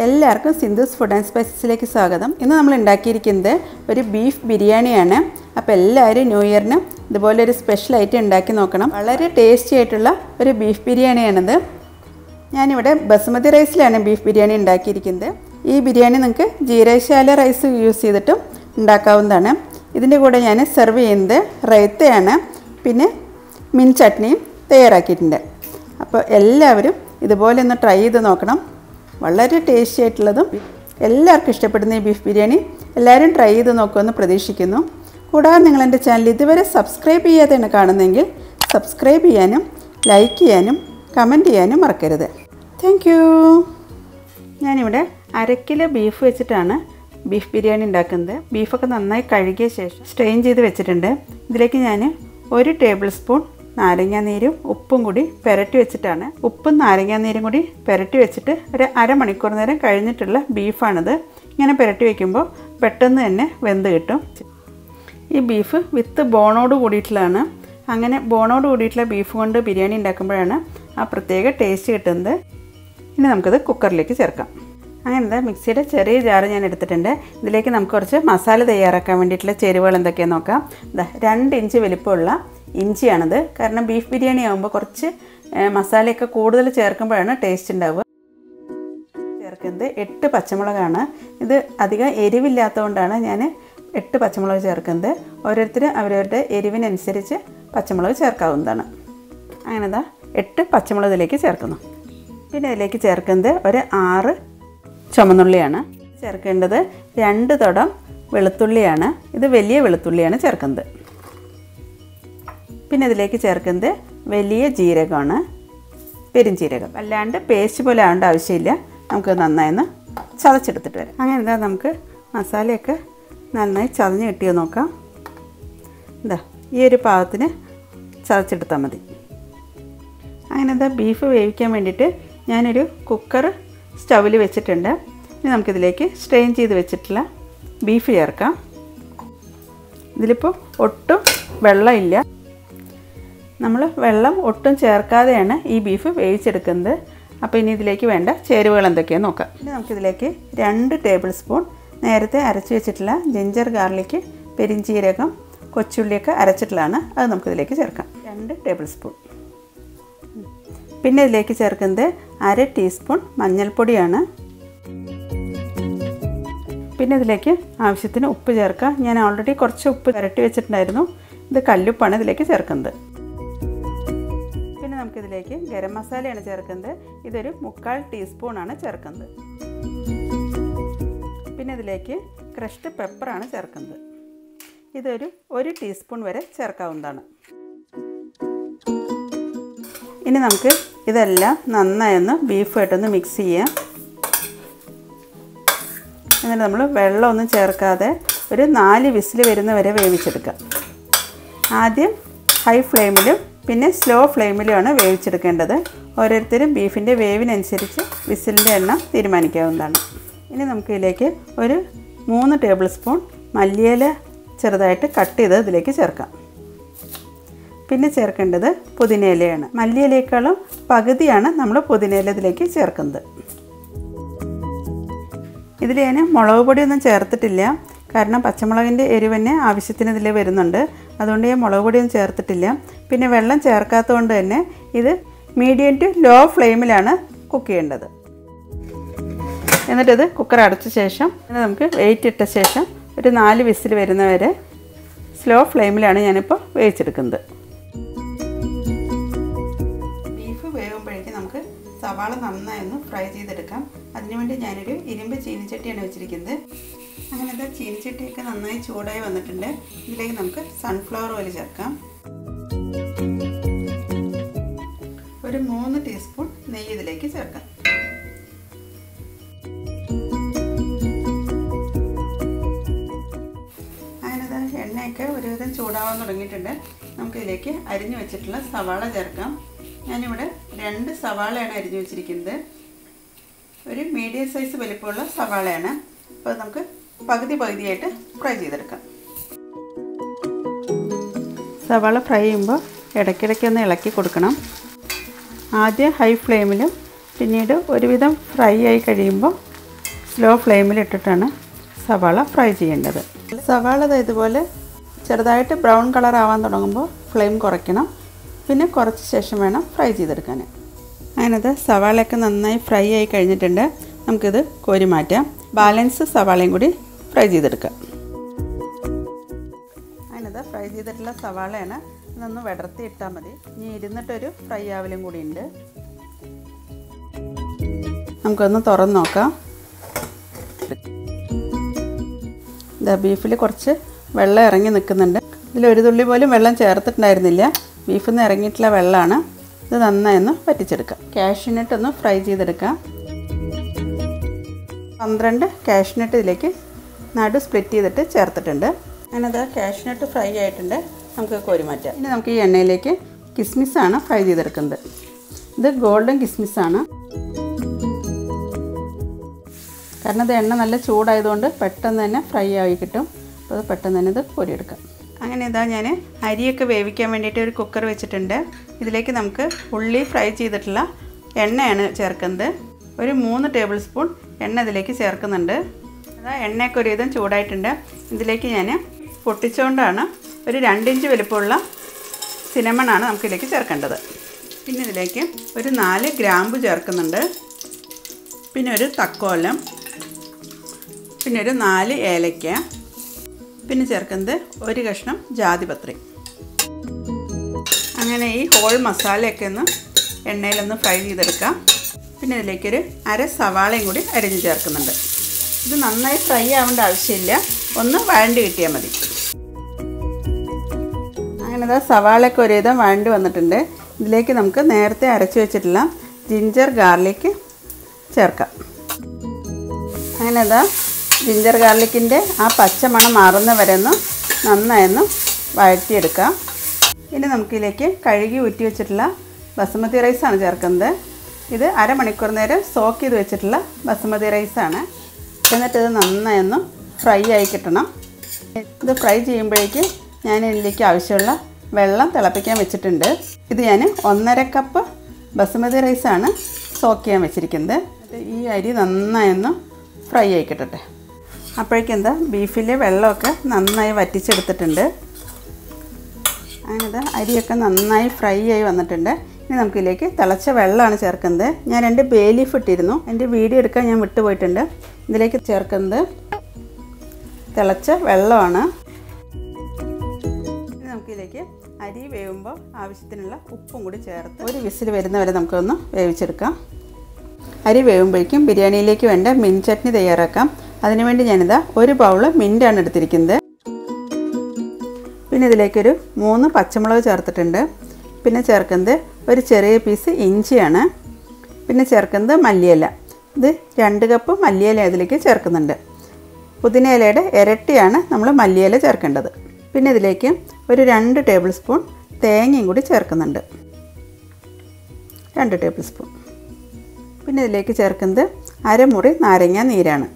എല്ലാവർക്കും Sindhu's food and സ്പൈസസിലേക്ക് സ്വാഗതം ഇന്ന് നമ്മൾ ഉണ്ടാക്കിയിരിക്കുന്നത് ഒരു ബീഫ് ബിരിയാണിയാണ് അപ്പോൾ എല്ലാവരും ന്യൂ ഇയറിന് ഇതുപോലെ ഒരു സ്പെഷ്യൽ ഐറ്റം ഉണ്ടാക്കി നോക്കണം വളരെ ടേസ്റ്റി ആയിട്ടുള്ള ഒരു ബീഫ് ബിരിയാണിയാണിത് ഞാനിവിടെ ബസുമതി റൈസിലാണ് ബീഫ് ബിരിയാണി ഉണ്ടാക്കിയിരിക്കുന്നത് ഈ ബിരിയാണി നിങ്ങൾക്ക് ജീരശാല റൈസ് യൂസ് ചെയ്തിട്ടും ഉണ്ടാക്കാവുന്നതാണ് ഇതിൻ്റെ കൂടെ ഞാൻ സെർവ് ചെയ്യുന്നത് റൈത്തയാണ് പിന്നെ മിൻ ചട്നിയും തയ്യാറാക്കിയിട്ടുണ്ട് അപ്പോൾ എല്ലാവരും ഇതുപോലെ ഒന്ന് ട്രൈ ചെയ്ത് നോക്കണം വളരെ ടേസ്റ്റി ആയിട്ടുള്ളതും എല്ലാവർക്കും ഇഷ്ടപ്പെടുന്ന ഈ ബീഫ് ബിരിയാണി എല്ലാവരും ട്രൈ ചെയ്ത് നോക്കുമെന്ന് പ്രതീക്ഷിക്കുന്നു കൂടാതെ നിങ്ങൾ എൻ്റെ ചാനൽ ഇതുവരെ സബ്സ്ക്രൈബ് ചെയ്യാതെയാണ് കാണുന്നതെങ്കിൽ സബ്സ്ക്രൈബ് ചെയ്യാനും ലൈക്ക് ചെയ്യാനും കമൻറ്റ് ചെയ്യാനും മറക്കരുത് താങ്ക് യു ഞാനിവിടെ അര കിലോ ബീഫ് വെച്ചിട്ടാണ് ബീഫ് ബിരിയാണി ഉണ്ടാക്കുന്നത് ബീഫൊക്കെ നന്നായി കഴുകിയ ശേഷം സ്ട്രെയിൻ ചെയ്ത് വെച്ചിട്ടുണ്ട് ഇതിലേക്ക് ഞാൻ ഒരു ടേബിൾ സ്പൂൺ നാരങ്ങാനീരും ഉപ്പും കൂടി പുരട്ടി വെച്ചിട്ടാണ് ഉപ്പും നാരങ്ങാനീരും കൂടി പുരട്ടി വെച്ചിട്ട് ഒരു അരമണിക്കൂർ നേരം കഴിഞ്ഞിട്ടുള്ള ബീഫാണിത് ഇങ്ങനെ പുരട്ടി വയ്ക്കുമ്പോൾ പെട്ടെന്ന് തന്നെ വെന്ത് കിട്ടും ഈ ബീഫ് വിത്ത് ബോണോട് കൂടിയിട്ടുള്ളതാണ് അങ്ങനെ ബോണോട് കൂടിയിട്ടുള്ള ബീഫ് കൊണ്ട് ബിരിയാണി ഉണ്ടാക്കുമ്പോഴാണ് ആ പ്രത്യേക ടേസ്റ്റ് കിട്ടുന്നത് ഇനി നമുക്കത് കുക്കറിലേക്ക് ചേർക്കാം അങ്ങനെ എന്താ മിക്സിയുടെ ചെറിയ ജാറ് ഞാൻ എടുത്തിട്ടുണ്ട് ഇതിലേക്ക് നമുക്ക് കുറച്ച് മസാല തയ്യാറാക്കാൻ വേണ്ടിയിട്ടുള്ള ചേരുവകൾ എന്തൊക്കെയാണെന്ന് നോക്കാം ഇതാ രണ്ട് ഇഞ്ച് വലിപ്പമുള്ള ഇഞ്ചിയാണിത് കാരണം ബീഫ് ബിരിയാണി ആകുമ്പോൾ കുറച്ച് ഏ, മസാലയൊക്കെ കൂടുതൽ ചേർക്കുമ്പോഴാണ് ടേസ്റ്റ് ഉണ്ടാവുക ചേർക്കുന്നത് എട്ട് പച്ചമുളകാണ് ഇത് അധികം എരിവില്ലാത്തതുകൊണ്ടാണ് ഞാൻ എട്ട് പച്ചമുളക് ചേർക്കുന്നത് ഓരോരുത്തർ അവരവരുടെ എരിവിനനുസരിച്ച് പച്ചമുളക് ചേർക്കാവുന്നതാണ് അങ്ങനെ ഇതാ എട്ട് പച്ചമുളക് ഇതിലേക്ക് ചേർക്കുന്നു പിന്നെ ഇതിലേക്ക് ചേർക്കുന്നത് ഒരു ആറ് ചുമന്നുള്ളിയാണ് ചേർക്കേണ്ടത് രണ്ട് തുടം വെളുത്തുള്ളിയാണ് ഇത് വലിയ വെളുത്തുള്ളിയാണ് ചേർക്കുന്നത് പിന്നെ ഇതിലേക്ക് ചേർക്കുന്നത് വലിയ ജീരകമാണ് പെരുംജീരകം അല്ലാണ്ട് പേസ്റ്റ് പോലെ ആവേണ്ട ആവശ്യമില്ല നമുക്ക് നന്നായി ചതച്ചെടുത്തിട്ട് വരാം അങ്ങനെ എന്താ നമുക്ക് മസാലയൊക്കെ നന്നായി ചതഞ്ഞ് കിട്ടിയോ നോക്കാം എന്താ ഈ ഒരു പാകത്തിന് ചതച്ചെടുത്താൽ മതി അങ്ങനെ എന്താ ബീഫ് വേവിക്കാൻ വേണ്ടിയിട്ട് ഞാനൊരു കുക്കർ സ്റ്റൗവിൽ വെച്ചിട്ടുണ്ട് ഇനി നമുക്കിതിലേക്ക് സ്ട്രെയിൻ ചെയ്ത് വെച്ചിട്ടുള്ള ബീഫ് ചേർക്കാം ഇതിലിപ്പോൾ ഒട്ടും വെള്ളമില്ല നമ്മൾ വെള്ളം ഒട്ടും ചേർക്കാതെയാണ് ഈ ബീഫ് വേവിച്ചെടുക്കുന്നത് അപ്പോൾ ഇനി ഇതിലേക്ക് വേണ്ട ചേരുവകൾ എന്തൊക്കെയാണെന്ന് നോക്കാം ഇനി നമുക്കിതിലേക്ക് രണ്ട് ടേബിൾ സ്പൂൺ നേരത്തെ അരച്ച് വെച്ചിട്ടുള്ള ജിഞ്ചർ ഗാർലിക്ക് പെരിഞ്ചീരകം കൊച്ചുള്ളിയൊക്കെ അരച്ചിട്ടുള്ളതാണ് അത് നമുക്കിതിലേക്ക് ചേർക്കാം രണ്ട് ടേബിൾ സ്പൂൺ പിന്നെ ഇതിലേക്ക് ചേർക്കുന്നത് അര ടീസ്പൂൺ മഞ്ഞൾപ്പൊടിയാണ് പിന്നെ ഇതിലേക്ക് ആവശ്യത്തിന് ഉപ്പ് ചേർക്കാം ഞാൻ ഓൾറെഡി കുറച്ച് ഉപ്പ് പുരട്ടി വെച്ചിട്ടുണ്ടായിരുന്നു ഇത് കല്ലുപ്പാണ് ഇതിലേക്ക് ചേർക്കുന്നത് പിന്നെ നമുക്കിതിലേക്ക് ഗരം മസാലയാണ് ചേർക്കുന്നത് ഇതൊരു മുക്കാൽ ടീസ്പൂണാണ് ചേർക്കുന്നത് പിന്നെ ഇതിലേക്ക് ക്രഷ്ഡ് പെപ്പറാണ് ചേർക്കുന്നത് ഇതൊരു ഒരു ടീസ്പൂൺ വരെ ചേർക്കാവുന്നതാണ് ഇനി നമുക്ക് ഇതെല്ലാം നന്നായി ഒന്ന് ബീഫായിട്ടൊന്ന് മിക്സ് ചെയ്യാം എന്നിട്ട് നമ്മൾ വെള്ളമൊന്നും ചേർക്കാതെ ഒരു നാല് വിസിൽ വരുന്ന വരെ വേവിച്ചെടുക്കാം ആദ്യം ഹൈ ഫ്ലെയിമിലും പിന്നെ സ്ലോ ഫ്ലെയിമിലുമാണ് വേവിച്ചെടുക്കേണ്ടത് ഓരോരുത്തരും ബീഫിൻ്റെ വേവിനനുസരിച്ച് വിസിലിൻ്റെ എണ്ണം തീരുമാനിക്കാവുന്നതാണ് ഇനി നമുക്ക് ഇതിലേക്ക് ഒരു മൂന്ന് ടേബിൾ സ്പൂൺ മല്ലിയില ചെറുതായിട്ട് കട്ട് ചെയ്ത് ഇതിലേക്ക് ചേർക്കാം പിന്നെ ചേർക്കേണ്ടത് പുതിനയിലയാണ് മല്ലിയിലേക്കാളും പകുതിയാണ് നമ്മൾ പുതിനയില ഇതിലേക്ക് ചേർക്കുന്നത് ഇതിൽ ഞാൻ മുളക് പൊടിയൊന്നും ചേർത്തിട്ടില്ല കാരണം പച്ചമുളകിൻ്റെ എരിവന്നെ ആവശ്യത്തിന് ഇതിൽ വരുന്നുണ്ട് അതുകൊണ്ട് ഞാൻ മുളക് പൊടിയൊന്നും ചേർത്തിട്ടില്ല പിന്നെ വെള്ളം ചേർക്കാത്തതുകൊണ്ട് തന്നെ ഇത് മീഡിയം ടു ലോ ഫ്ലെയിമിലാണ് കുക്ക് ചെയ്യേണ്ടത് എന്നിട്ടിത് കുക്കർ അടച്ച ശേഷം ഇത് നമുക്ക് വെയിറ്റ് ഇട്ട ശേഷം ഒരു നാല് വിസിൽ വരുന്നവരെ സ്ലോ ഫ്ലെയിമിലാണ് ഞാനിപ്പോൾ വേവിച്ചെടുക്കുന്നത് ബീഫ് വേകുമ്പോഴേക്കും നമുക്ക് സവാള നന്നായി ഒന്ന് ഫ്രൈ ചെയ്തെടുക്കാം അതിനുവേണ്ടി ഞാനൊരു ഇരുമ്പ് ചീനിച്ചട്ടിയാണ് വെച്ചിരിക്കുന്നത് അങ്ങനത്തെ ചീനിച്ചട്ടിയൊക്കെ നന്നായി ചൂടായി വന്നിട്ടുണ്ട് ഇതിലേക്ക് നമുക്ക് സൺഫ്ലവർ ഓയിൽ ചേർക്കാം ഒരു മൂന്ന് ടീസ്പൂൺ നെയ്യ് ഇതിലേക്ക് ചേർക്കാം അങ്ങനെ ദാ എണ്ണയൊക്കെ ഒരുവിധം ചൂടാവാൻ തുടങ്ങിയിട്ടുണ്ട് നമുക്കിതിലേക്ക് അരിഞ്ഞു വെച്ചിട്ടുള്ള സവാള ചേർക്കാം ഞാനിവിടെ രണ്ട് സവാളയാണ് അരിഞ്ഞു വെച്ചിരിക്കുന്നത് ഒരു മീഡിയം സൈസ് വലിപ്പമുള്ള സവാളയാണ് അപ്പോൾ നമുക്ക് പകുതി പകുതിയായിട്ട് ഫ്രൈ ചെയ്തെടുക്കാം സവാള ഫ്രൈ ചെയ്യുമ്പോൾ ഇടയ്ക്കിടയ്ക്ക് ഒന്ന് ഇളക്കി കൊടുക്കണം ആദ്യം ഹൈ ഫ്ലെയിമിലും പിന്നീട് ഒരുവിധം ഫ്രൈ ആയി കഴിയുമ്പോൾ സ്ലോ ഫ്ലെയിമിൽ ഇട്ടിട്ടാണ് സവാള ഫ്രൈ ചെയ്യേണ്ടത് സവാള ദാ ഇതുപോലെ ചെറുതായിട്ട് ബ്രൗൺ കളർ ആവാൻ തുടങ്ങുമ്പോൾ ഫ്ലെയിം കുറയ്ക്കണം പിന്നെ കുറച്ച് ശേഷം വേണം ഫ്രൈ ചെയ്തെടുക്കാൻ അങ്ങനത് സവാളയൊക്കെ നന്നായി ഫ്രൈ ആയി കഴിഞ്ഞിട്ടുണ്ട് നമുക്കിത് കോരി മാറ്റാം ബാലൻസ് സവാളയും കൂടി ഫ്രൈ ചെയ്തെടുക്കാം അങ്ങനത് ഫ്രൈ ചെയ്തിട്ടുള്ള സവാളയാണ് ഇതൊന്ന് വിടർത്തി ഇട്ടാൽ മതി ഇനി ഇരുന്നിട്ടൊരു ഫ്രൈ ആവലും കൂടി ഉണ്ട് നമുക്കൊന്ന് തുറന്ന് നോക്കാം ഇതാ ബീഫിൽ കുറച്ച് വെള്ളം ഇറങ്ങി നിൽക്കുന്നുണ്ട് ഇതിൽ ഒരു തുള്ളി പോലും വെള്ളം ചേർത്തിട്ടുണ്ടായിരുന്നില്ല ബീഫിൽ നിന്ന് ഇറങ്ങിയിട്ടുള്ള വെള്ളമാണ് ഇത് നന്നായി ഒന്ന് വറ്റിച്ചെടുക്കാം കാഷ്യൂനട്ട് ഒന്ന് ഫ്രൈ ചെയ്തെടുക്കാം പന്ത്രണ്ട് കാഷ്യൂനട്ട് ഇതിലേക്ക് നടു സ്പ്ലിറ്റ് ചെയ്തിട്ട് ചേർത്തിട്ടുണ്ട് അങ്ങനെ അത് കാഷ്യൂനട്ട് ഫ്രൈ ആയിട്ടുണ്ട് നമുക്ക് കോരി മാറ്റാം ഇനി നമുക്ക് ഈ എണ്ണയിലേക്ക് കിസ്മിസാണ് ഫ്രൈ ചെയ്തെടുക്കുന്നത് ഇത് ഗോൾഡൻ കിസ്മിസാണ് കാരണം ഇത് എണ്ണ നല്ല ചൂടായതുകൊണ്ട് പെട്ടെന്ന് തന്നെ ഫ്രൈ ആയി കിട്ടും അപ്പോൾ അത് പെട്ടെന്ന് തന്നെ ഇത് പൊരിയെടുക്കാം അങ്ങനെ ഇതാ ഞാൻ അരിയൊക്കെ വേവിക്കാൻ വേണ്ടിയിട്ട് ഒരു കുക്കർ വെച്ചിട്ടുണ്ട് ഇതിലേക്ക് നമുക്ക് ഉള്ളി ഫ്രൈ ചെയ്തിട്ടുള്ള എണ്ണയാണ് ചേർക്കുന്നത് ഒരു മൂന്ന് ടേബിൾ സ്പൂൺ എണ്ണ ഇതിലേക്ക് ചേർക്കുന്നുണ്ട് അതാ എണ്ണയൊക്കെ ഒരു വിധം ചൂടായിട്ടുണ്ട് ഇതിലേക്ക് ഞാൻ പൊട്ടിച്ചുകൊണ്ടാണ് ഒരു രണ്ടിഞ്ച് വലുപ്പമുള്ള സിനമണാണ് നമുക്കിതിലേക്ക് ചേർക്കേണ്ടത് പിന്നെ ഇതിലേക്ക് ഒരു നാല് ഗ്രാമ്പു ചേർക്കുന്നുണ്ട് പിന്നെ ഒരു തക്കോലം പിന്നെ ഒരു നാല് ഏലയ്ക്ക പിന്നെ ചേർക്കുന്നത് ഒരു കഷ്ണം ജാതിപത്രി അങ്ങനെ ഈ ഹോൾ മസാലയൊക്കെ ഒന്ന് എണ്ണയിലൊന്ന് ഫ്രൈ ചെയ്തെടുക്കാം പിന്നെ ഇതിലേക്കൊരു അര സവാളയും കൂടി അരിഞ്ഞ് ചേർക്കുന്നുണ്ട് ഇത് നന്നായി ഫ്രൈ ആവേണ്ട ആവശ്യമില്ല ഒന്ന് വഴണ്ടി കിട്ടിയാൽ മതി അങ്ങനെ ഇതാ സവാളയൊക്കെ ഒരുവിധം വഴണ്ടി വന്നിട്ടുണ്ട് ഇതിലേക്ക് നമുക്ക് നേരത്തെ അരച്ച് വെച്ചിട്ടുള്ള ജിഞ്ചർ ഗാർലിക്ക് ചേർക്കാം അങ്ങനെ ഇതാ ജിഞ്ചർ ഗാർലിക്കിൻ്റെ ആ പച്ചമണം മാറുന്ന വരെ ഒന്ന് നന്നായൊന്ന് വഴറ്റിയെടുക്കാം ഇനി നമുക്കിതിലേക്ക് കഴുകി ഊറ്റി വെച്ചിട്ടുള്ള ബസുമതി റൈസാണ് ചേർക്കുന്നത് ഇത് അരമണിക്കൂർ നേരം സോക്ക് ചെയ്ത് വെച്ചിട്ടുള്ള ബസുമതി റൈസാണ് എന്നിട്ട് ഇത് നന്നായൊന്ന് ഫ്രൈ ആയി കിട്ടണം ഇത് ഫ്രൈ ചെയ്യുമ്പോഴേക്ക് ഞാൻ ഇതിലേക്ക് ആവശ്യമുള്ള വെള്ളം തിളപ്പിക്കാൻ വെച്ചിട്ടുണ്ട് ഇത് ഞാൻ ഒന്നര കപ്പ് ബസുമതി റൈസാണ് സോക്ക് ചെയ്യാൻ വെച്ചിരിക്കുന്നത് ഈ അരി നന്നായൊന്ന് ഫ്രൈ ആയി കിട്ടട്ടെ അപ്പോഴേക്കും എന്താ ബീഫിലെ വെള്ളമൊക്കെ നന്നായി വറ്റിച്ചെടുത്തിട്ടുണ്ട് അങ്ങനത്തെ അരിയൊക്കെ നന്നായി ഫ്രൈ ആയി വന്നിട്ടുണ്ട് ഇനി നമുക്കിതിലേക്ക് തിളച്ച വെള്ളമാണ് ചേർക്കുന്നത് ഞാൻ രണ്ട് ബേ ലീഫ് ഇട്ടിരുന്നു എൻ്റെ വീഡിയോ എടുക്കാൻ ഞാൻ വിട്ടുപോയിട്ടുണ്ട് ഇതിലേക്ക് ചേർക്കുന്നത് തിളച്ച വെള്ളമാണ് ഇനി നമുക്കിതിലേക്ക് അരി വേവുമ്പോൾ ആവശ്യത്തിനുള്ള ഉപ്പും കൂടി ചേർത്ത് ഒരു വിസിൽ വരുന്നവരെ നമുക്കൊന്ന് വേവിച്ചെടുക്കാം അരി വേവുമ്പോഴേക്കും ബിരിയാണിയിലേക്ക് വേണ്ട മിൻ ചട്നി തയ്യാറാക്കാം അതിനുവേണ്ടി ഞാനിതാ ഒരു ബൗള് മിൻ്റാണ് എടുത്തിരിക്കുന്നത് പിന്നെ ഇതിലേക്കൊരു മൂന്ന് പച്ചമുളക് ചേർത്തിട്ടുണ്ട് പിന്നെ ചേർക്കുന്നത് ഒരു ചെറിയ പീസ് ഇഞ്ചിയാണ് പിന്നെ ചേർക്കുന്നത് മല്ലിയില ഇത് രണ്ട് കപ്പ് മല്ലിയില ഇതിലേക്ക് ചേർക്കുന്നുണ്ട് പുതിന ഇലയുടെ ഇരട്ടിയാണ് നമ്മൾ മല്ലിയില ചേർക്കേണ്ടത് പിന്നെ ഇതിലേക്ക് ഒരു രണ്ട് ടേബിൾ സ്പൂൺ തേങ്ങയും കൂടി ചേർക്കുന്നുണ്ട് രണ്ട് ടേബിൾ സ്പൂൺ പിന്നെ ഇതിലേക്ക് ചേർക്കുന്നത് അരമുറി നാരങ്ങ നീരാണ്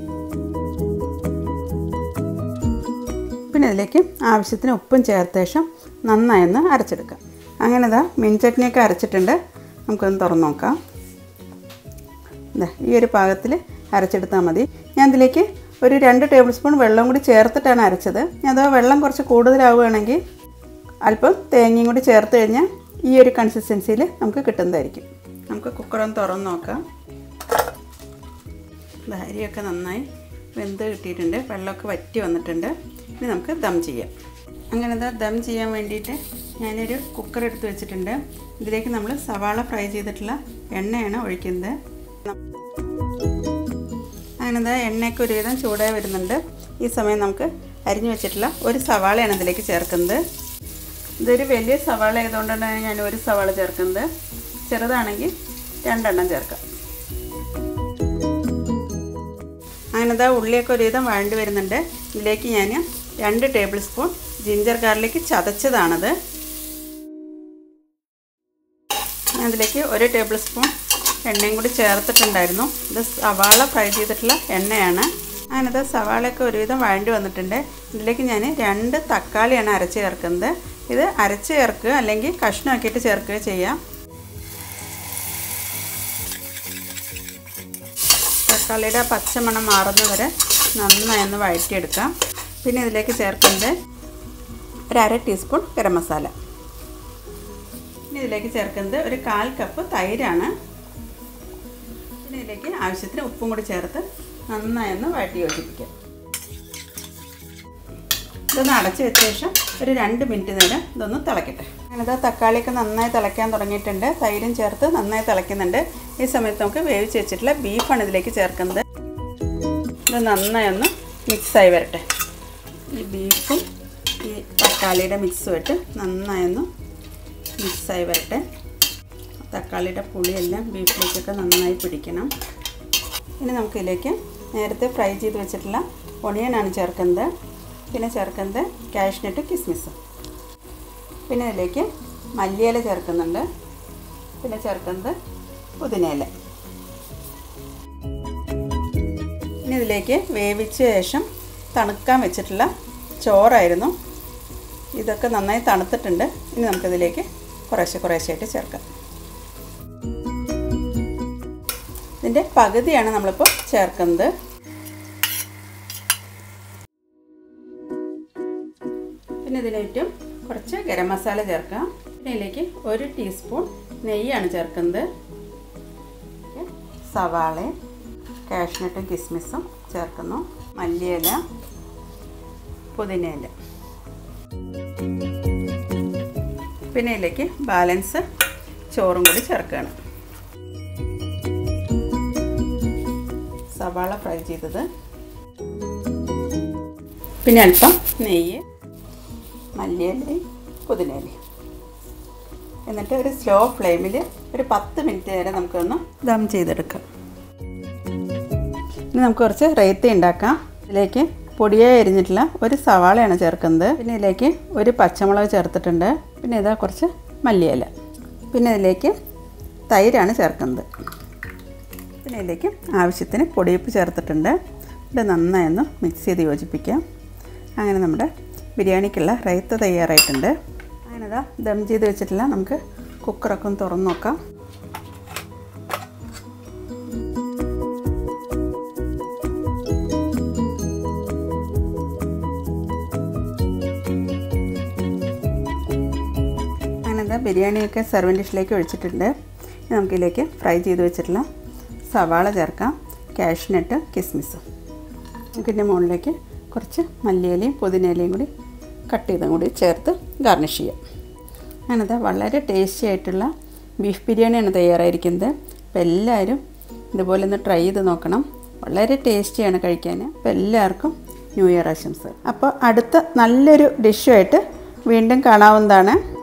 പിന്നെ ഇതിലേക്ക് ആവശ്യത്തിന് ഉപ്പും ചേർത്ത ശേഷം നന്നായി ഒന്ന് അരച്ചെടുക്കാം അങ്ങനെ ഇതാ മീൻ ചട്നിയൊക്കെ അരച്ചിട്ടുണ്ട് നമുക്കൊന്ന് തുറന്ന് നോക്കാം ഇതാ ഈ ഒരു പാകത്തിൽ അരച്ചെടുത്താൽ മതി ഞാൻ ഇതിലേക്ക് ഒരു രണ്ട് ടേബിൾ സ്പൂൺ വെള്ളം കൂടി ചേർത്തിട്ടാണ് അരച്ചത് ഞാൻ അഥവാ വെള്ളം കുറച്ച് കൂടുതലാവുകയാണെങ്കിൽ അല്പം തേങ്ങയും കൂടി ചേർത്ത് കഴിഞ്ഞാൽ ഈ ഒരു കൺസിസ്റ്റൻസിയിൽ നമുക്ക് കിട്ടുന്നതായിരിക്കും നമുക്ക് കുക്കറൊന്ന് തുറന്ന് നോക്കാം ദാ അരിയൊക്കെ നന്നായി വെന്ത് കിട്ടിയിട്ടുണ്ട് വെള്ളമൊക്കെ വറ്റി വന്നിട്ടുണ്ട് ഇനി നമുക്ക് ദം ചെയ്യാം അങ്ങനെ ഇതാ ദം ചെയ്യാൻ വേണ്ടിയിട്ട് ഞാനൊരു കുക്കർ എടുത്ത് വെച്ചിട്ടുണ്ട് ഇതിലേക്ക് നമ്മൾ സവാള ഫ്രൈ ചെയ്തിട്ടുള്ള എണ്ണയാണ് ഒഴിക്കുന്നത് അങ്ങനെ ഇതാ എണ്ണയൊക്കെ ഒരുവിധം ചൂടായി വരുന്നുണ്ട് ഈ സമയം നമുക്ക് അരിഞ്ഞു വെച്ചിട്ടുള്ള ഒരു സവാളയാണ് ഇതിലേക്ക് ചേർക്കുന്നത് ഇതൊരു വലിയ സവാള ആയതുകൊണ്ടാണ് ഞാൻ ഒരു സവാള ചേർക്കുന്നത് ചെറുതാണെങ്കിൽ രണ്ടെണ്ണം ചേർക്കാം അങ്ങനെ ഇതാ ഉള്ളിയൊക്കെ ഒരുവിധം വഴണ്ടി വരുന്നുണ്ട് ഇതിലേക്ക് ഞാൻ രണ്ട് ടേബിൾ സ്പൂൺ ജിഞ്ചർ ഗാർലിക് ചതച്ചതാണത് ഞാൻ ഇതിലേക്ക് ഒരു ടേബിൾ സ്പൂൺ എണ്ണയും കൂടി ചേർത്തിട്ടുണ്ടായിരുന്നു ഇത് സവാള ഫ്രൈ ചെയ്തിട്ടുള്ള എണ്ണയാണ് അങ്ങനത്തെ സവാളയൊക്കെ ഒരുവിധം വഴണ്ടി വന്നിട്ടുണ്ട് ഇതിലേക്ക് ഞാൻ രണ്ട് തക്കാളിയാണ് അരച്ച് ചേർക്കുന്നത് ഇത് അരച്ച് ചേർക്കുക അല്ലെങ്കിൽ കഷ്ണമാക്കിയിട്ട് ചേർക്കുകയോ ചെയ്യാം തക്കാളിയുടെ പച്ചമണം മാറുന്നവരെ നന്നായി ഒന്ന് വഴറ്റിയെടുക്കാം പിന്നെ ഇതിലേക്ക് ചേർക്കുന്നത് ഒരു അര ടീസ്പൂൺ ഗരം മസാല പിന്നെ ഇതിലേക്ക് ചേർക്കുന്നത് ഒരു കാൽ കപ്പ് തൈരാണ് പിന്നെ ഇതിലേക്ക് ആവശ്യത്തിന് ഉപ്പും കൂടി ചേർത്ത് നന്നായി ഒന്ന് വഴറ്റി യോജിപ്പിക്കാം ഇതൊന്ന് അടച്ചു വെച്ച ശേഷം ഒരു രണ്ട് മിനിറ്റ് നേരം ഇതൊന്ന് തിളക്കട്ടെ ഞാനിത് തക്കാളിയൊക്കെ നന്നായി തിളയ്ക്കാൻ തുടങ്ങിയിട്ടുണ്ട് തൈരും ചേർത്ത് നന്നായി തിളയ്ക്കുന്നുണ്ട് ഈ സമയത്ത് നമുക്ക് വേവിച്ച് വെച്ചിട്ടുള്ള ബീഫാണ് ഇതിലേക്ക് ചേർക്കുന്നത് ഇത് നന്നായി ഒന്ന് മിക്സായി വരട്ടെ ഈ ബീഫും ഈ തക്കാളിയുടെ മിക്സുമായിട്ട് നന്നായി ഒന്ന് മിക്സായി വരട്ടെ തക്കാളിയുടെ പുളിയെല്ലാം ബീഫിലേക്കൊക്കെ നന്നായി പിടിക്കണം ഇനി നമുക്കിതിലേക്ക് നേരത്തെ ഫ്രൈ ചെയ്ത് വെച്ചിട്ടുള്ള ഒണിയനാണ് ചേർക്കുന്നത് പിന്നെ ചേർക്കുന്നത് കാഷ്നട്ട് കിസ്മിസ് പിന്നെ ഇതിലേക്ക് മല്ലിയില ചേർക്കുന്നുണ്ട് പിന്നെ ചേർക്കുന്നത് പുതിനയില ഇനി ഇതിലേക്ക് വേവിച്ച ശേഷം തണുക്കാൻ വെച്ചിട്ടുള്ള ചോറായിരുന്നു ഇതൊക്കെ നന്നായി തണുത്തിട്ടുണ്ട് ഇനി നമുക്കിതിലേക്ക് കുറേശ്ശെ കുറേശ്ശെയായിട്ട് ചേർക്കാം ഇതിൻ്റെ പകുതിയാണ് നമ്മളിപ്പോൾ ചേർക്കുന്നത് പിന്നെ ഇതിന് ചുറ്റും കുറച്ച് ഗരം മസാല ചേർക്കാം പിന്നെ ഇതിലേക്ക് ഒരു ടീസ്പൂൺ നെയ്യാണ് ചേർക്കുന്നത് സവാള കാഷ്നട്ടും കിസ്മിസും ചേർക്കുന്നു മല്ലിയില പുതിനയില പിന്നെ ഇതിലേക്ക് ബാലൻസ് ചോറും കൂടി ചേർക്കുകയാണ് സവാള ഫ്രൈ ചെയ്തത് പിന്നെ അല്പം നെയ്യ് മല്ലിയിലയും പുതിനയിലയും എന്നിട്ട് ഒരു സ്ലോ ഫ്ലെയിമിൽ ഒരു പത്ത് മിനിറ്റ് നേരം നമുക്കൊന്ന് ദം ചെയ്തെടുക്കാം ഇനി നമുക്ക് കുറച്ച് റേത്തി ഉണ്ടാക്കാം ഇതിലേക്ക് പൊടിയായി എരിഞ്ഞിട്ടുള്ള ഒരു സവാളയാണ് ചേർക്കുന്നത് പിന്നെ ഇതിലേക്ക് ഒരു പച്ചമുളക് ചേർത്തിട്ടുണ്ട് പിന്നെ ഇതാ കുറച്ച് മല്ലിയില പിന്നെ ഇതിലേക്ക് തൈരാണ് ചേർക്കുന്നത് പിന്നെ ഇതിലേക്ക് ആവശ്യത്തിന് പൊടിയുപ്പ് ചേർത്തിട്ടുണ്ട് ഇത് നന്നായി ഒന്ന് മിക്സ് ചെയ്ത് യോജിപ്പിക്കാം അങ്ങനെ നമ്മുടെ ബിരിയാണിക്കുള്ള റൈത്ത തയ്യാറായിട്ടുണ്ട് അങ്ങനെ ഇതാ ദം ചെയ്ത് വെച്ചിട്ടില്ല നമുക്ക് കുക്കറൊക്കെ ഒന്ന് തുറന്ന് നോക്കാം അങ്ങനെ ഇതാ ബിരിയാണിയൊക്കെ സെർവൻ ഡിഷിലേക്ക് ഒഴിച്ചിട്ടുണ്ട് ഇനി നമുക്കിതിലേക്ക് ഫ്രൈ ചെയ്ത് വെച്ചിട്ടുള്ള സവാള ചേർക്കാം കാഷ്നട്ട് കിസ്മിസും നമുക്കിതിൻ്റെ മുകളിലേക്ക് കുറച്ച് മല്ലിയിലയും പുതിനയിലയും കൂടി കട്ട് ചെയ്തും കൂടി ചേർത്ത് ഗാർണിഷ് ചെയ്യാം അങ്ങനത്തെ വളരെ ടേസ്റ്റി ആയിട്ടുള്ള ബീഫ് ബിരിയാണിയാണ് തയ്യാറായിരിക്കുന്നത് അപ്പോൾ എല്ലാവരും ഇതുപോലെ ഒന്ന് ട്രൈ ചെയ്ത് നോക്കണം വളരെ ടേസ്റ്റിയാണ് കഴിക്കാൻ അപ്പോൾ എല്ലാവർക്കും ന്യൂ ഇയർ ആശംസകൾ അപ്പോൾ അടുത്ത നല്ലൊരു ഡിഷുമായിട്ട് വീണ്ടും കാണാവുന്നതാണ്